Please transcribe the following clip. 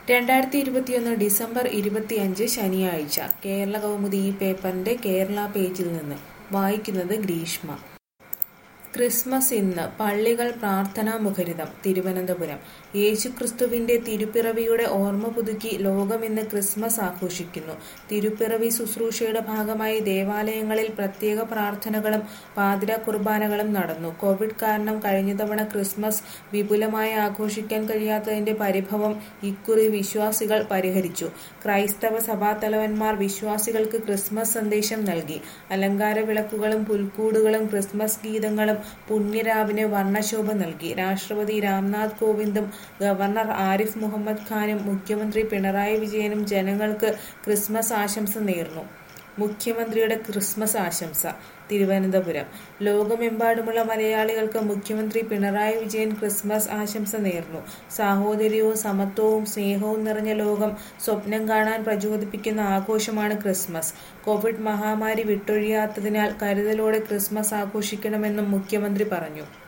രണ്ടായിരത്തി ഇരുപത്തിയൊന്ന് ഡിസംബർ ഇരുപത്തിയഞ്ച് ശനിയാഴ്ച കേരള കൗമുദി ഈ പേപ്പറിന്റെ കേരള പേജിൽ നിന്ന് വായിക്കുന്നത് ഗ്രീഷ്മ ക്രിസ്മസ് ഇന്ന് പള്ളികൾ പ്രാർത്ഥനാ മുഖരിതം തിരുവനന്തപുരം യേശുക്രിസ്തുവിന്റെ തിരുപ്പിറവിയുടെ ഓർമ്മ പുതുക്കി ലോകം ഇന്ന് ക്രിസ്മസ് ആഘോഷിക്കുന്നു തിരുപ്പിറവി ശുശ്രൂഷയുടെ ഭാഗമായി ദേവാലയങ്ങളിൽ പ്രത്യേക പ്രാർത്ഥനകളും പാതിര കുർബാനകളും നടന്നു കോവിഡ് കാരണം കഴിഞ്ഞ തവണ ക്രിസ്മസ് വിപുലമായി ആഘോഷിക്കാൻ കഴിയാത്തതിന്റെ പരിഭവം ഇക്കുറി വിശ്വാസികൾ പരിഹരിച്ചു ക്രൈസ്തവ സഭാതലവന്മാർ വിശ്വാസികൾക്ക് ക്രിസ്മസ് സന്ദേശം നൽകി അലങ്കാര വിളക്കുകളും പുൽക്കൂടുകളും ക്രിസ്മസ് ഗീതങ്ങളും പുണ്യരാവിന് വർണ്ണശോഭ നൽകി രാഷ്ട്രപതി രാംനാഥ് കോവിന്ദും ഗവർണർ ആരിഫ് മുഹമ്മദ് ഖാനും മുഖ്യമന്ത്രി പിണറായി വിജയനും ജനങ്ങൾക്ക് ക്രിസ്മസ് ആശംസ നേർന്നു മുഖ്യമന്ത്രിയുടെ ക്രിസ്മസ് ആശംസ തിരുവനന്തപുരം ലോകമെമ്പാടുമുള്ള മലയാളികൾക്ക് മുഖ്യമന്ത്രി പിണറായി വിജയൻ ക്രിസ്മസ് ആശംസ നേർന്നു സാഹോദര്യവും സമത്വവും സ്നേഹവും നിറഞ്ഞ ലോകം സ്വപ്നം കാണാൻ പ്രചോദിപ്പിക്കുന്ന ആഘോഷമാണ് ക്രിസ്മസ് കോവിഡ് മഹാമാരി വിട്ടൊഴിയാത്തതിനാൽ കരുതലോടെ ക്രിസ്മസ് ആഘോഷിക്കണമെന്നും മുഖ്യമന്ത്രി പറഞ്ഞു